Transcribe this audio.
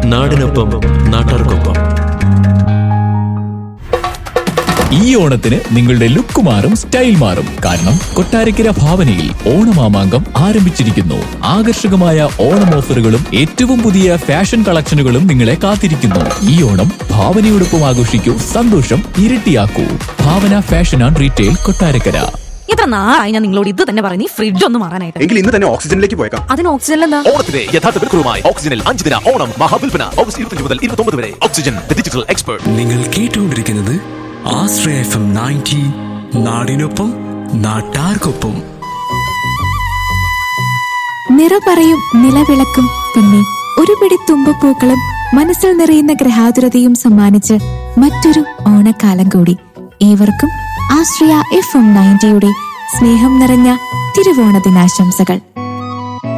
നാടിനൊപ്പം നാട്ടാർക്കൊപ്പം ഈ ഓണത്തിന് നിങ്ങളുടെ ലുക്ക് മാറും സ്റ്റൈൽ മാറും കാരണം കൊട്ടാരക്കര ഭാവനയിൽ ഓണമാമാങ്കം ആരംഭിച്ചിരിക്കുന്നു ആകർഷകമായ ഓണം ഓഫറുകളും ഏറ്റവും പുതിയ ഫാഷൻ കളക്ഷനുകളും നിങ്ങളെ കാത്തിരിക്കുന്നു ഈ ഓണം ഭാവനയോടൊപ്പം ആഘോഷിക്കൂ സന്തോഷം ഇരട്ടിയാക്കൂ Bhavana fashion and retail Kottarakkara ഇത്ര നാളായി ഞാൻ നിങ്ങളോട് ഇത് തന്നെ പറഞ്ഞു ഫ്രിഡ്ജ് ഒന്ന് മാറാനായിട്ട് എങ്കിൽ ഇന്ന് തന്നെ ഓക്സിജനിലേക്ക് പോയേക്കാം അതിന് ഓക്സിജൻ എന്താ ഓണത്തിന്റെ യഥാർത്ഥ വിൽക്കുറുമായി ഓക്സിജനിൽ അഞ്ച് ദിന ഓണം മഹാവിൽപ്പന ഓഗസ്റ്റ് ഇരുപത്തി മുതൽ ഇരുപത്തി വരെ ഓക്സിജൻ ഡിജിറ്റൽ എക്സ്പേർട്ട് നിങ്ങൾ കേട്ടുകൊണ്ടിരിക്കുന്നത് ആശ്രയ എഫ് എം നയൻറ്റി നാടിനൊപ്പം നാട്ടാർക്കൊപ്പം നിറപറയും നിലവിളക്കും പിന്നെ ഒരു പിടി തുമ്പപ്പൂക്കളും മനസ്സിൽ നിറയുന്ന ഗ്രഹാതുരതയും സമ്മാനിച്ച് മറ്റൊരു ഓണക്കാലം കൂടി ഏവർക്കും ആശ്രയ എഫ് എം നയൻറ്റിയുടെ സ്നേഹം നിറഞ്ഞ തിരുവോണ ദിനാശംസകൾ